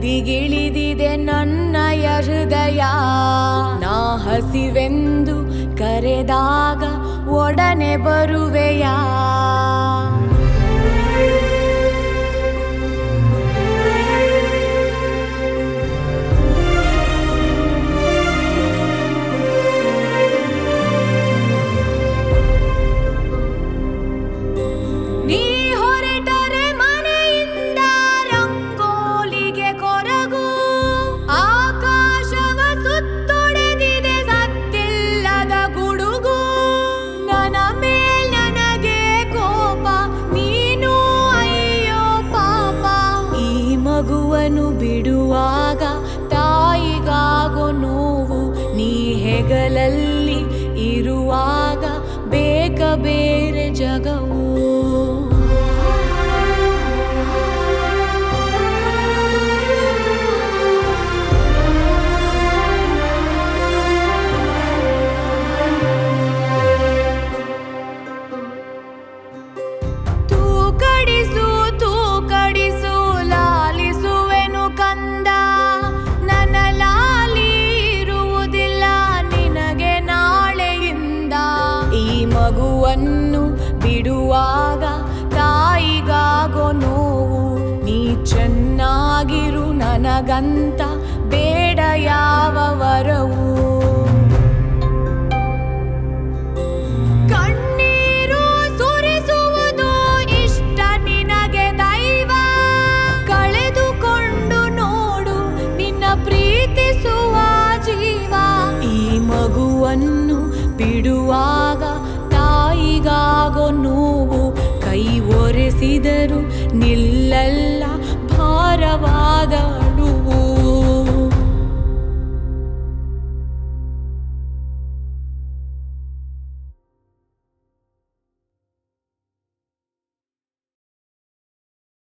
ನದಿಗಿಳಿದಿದೆ ನನ್ನಯ ಹೃದಯ ನಾ ಹಸಿವೆಂದು ಕರೆದಾಗ ಒಡನೆ ಬರುವೆಯಾ ನೀ ಹೊರಟರೆ ಮನೆಯಿಂದ ರಂಗೋಲಿಗೆ ಕೊರಗು ಆಕಾಶವ ಸುತ್ತೊಡೆದಿದೆ ಸತ್ತಿಲ್ಲದ ಗುಡುಗು ನನ್ನ ಮೇಲ್ ನನಗೆ ಕೋಪ ನೀನು ಅಯ್ಯೋ ಪಾಪ ಈ ಮಗುವನ್ನು ಬಿಡುವಾಗ ತಾಯಿಗಾಗೋ ನೋವು ನೀ ಹೆಗಲಲ್ಲಿ ಇರುವಾಗ ಬೇಕ ಬೇರೆ ಜಗವು ತೂಕಡಿಸು ತೂಕಡಿಸು ಲಾಲಿಸುವೆನು ಕಂದ ನನ್ನ ಲಾಲಿ ಇರುವುದಿಲ್ಲ ನಿನಗೆ ನಾಳೆಯಿಂದ ಈ ಮಗುವನ್ನು ಬಿಡುವಾಗ ತಾಯಿಗಾಗೋ ನೋವು ನೀ ಚೆನ್ನಾಗಿರು ನನಗಂತ ಬೇಡ ಯಾವ ವರವು ಕಣ್ಣೀರು ಸುರಿಸುವುದು ಇಷ್ಟ ನಿನಗೆ ದೈವ ಕಳೆದುಕೊಂಡು ನೋಡು ನಿನ್ನ ಪ್ರೀತಿಸುವ ಜೀವ ಈ ಮಗುವನ್ನು ಬಿಡುವಾಗ ತಾಯಿಗಾಗೋ ನೋವು ಕೈ ಒರೆಸಿದರು ನಿಲ್ಲಲ್ಲ ಭಾರವಾದ